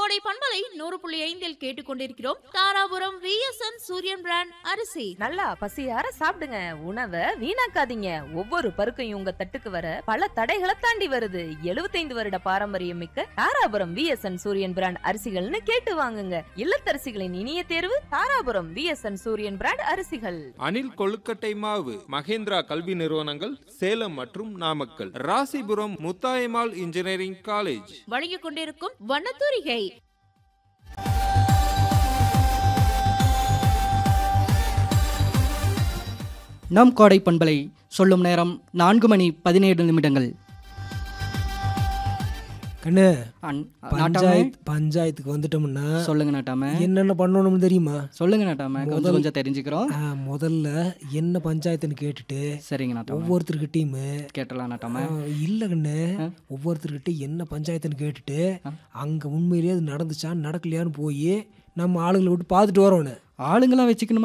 கோடை பண்பலை நூறு புள்ளி ஐந்தில் கேட்டுக்கொண்டிருக்கிறோம் தாராபுரம் விஎஸ்என் சூரியன் பிராண்ட் அரிசி நல்லா பசியார சாப்பிடுங்க உணவை வீணாக்காதீங்க ஒவ்வொரு பருக்கையும் உங்க தட்டுக்கு வர பல தடைகளை தாண்டி வருது 75 வருட பாரம்பரியம் மிக்க தாராபுரம் விஎஸ்என் சூரியன் பிராண்ட் அரிசிகள்னு கேட்டு வாங்குங்க இல்லத்தரசிகளின் இனிய தேர்வு தாராபுரம் விஎஸ்என் சூரியன் பிராண்ட் அரிசிகள் அணில் கொழுக்கட்டை மாவு மகேந்திரா கல்வி நிறுவனங்கள் சேலம் மற்றும் நாமக்கல் ராசிபுரம் முத்தாயம்மாள் இன்ஜினியரிங் காலேஜ் வழங்கிக் கொண்டிருக்கும் வண்ணத்தூரிகை நம் கோடை பண்பலை சொல்லும் நேரம் நான்கு மணி பதினேழு நிமிடங்கள் கண்ணு அன்- நாட்டாம பஞ்சாயத்து பஞ்சாயத்துக்கு வந்துட்டோம்னா சொல்லுங்க நாட்டாம என்னென்ன பண்ணணும்னு தெரியுமா சொல்லுங்க நாட்டாம கொஞ்சம் முதல்- கொஞ்சம் தெரிஞ்சுக்கிறோம் ஆ, முதல்ல என்ன பஞ்சாயத்துன்னு கேட்டுட்டு சரிங்க நாட்டாம ஒவ்வொருத்தருக்கிட்டையுமே கேட்டலாம் நாட்டாம இல்ல கண்ணு ஒவ்வொருத்தர்கிட்ட என்ன பஞ்சாயத்துன்னு கேட்டுட்டு அங்க உண்மையிலேயே அது நடந்துச்சா நடக்கலையான்னு போய் நம்ம ஆளுங்களை விட்டு பார்த்துட்டு வரோன்னு ஆளுங்கெல்லாம் வச்சுக்கணுமா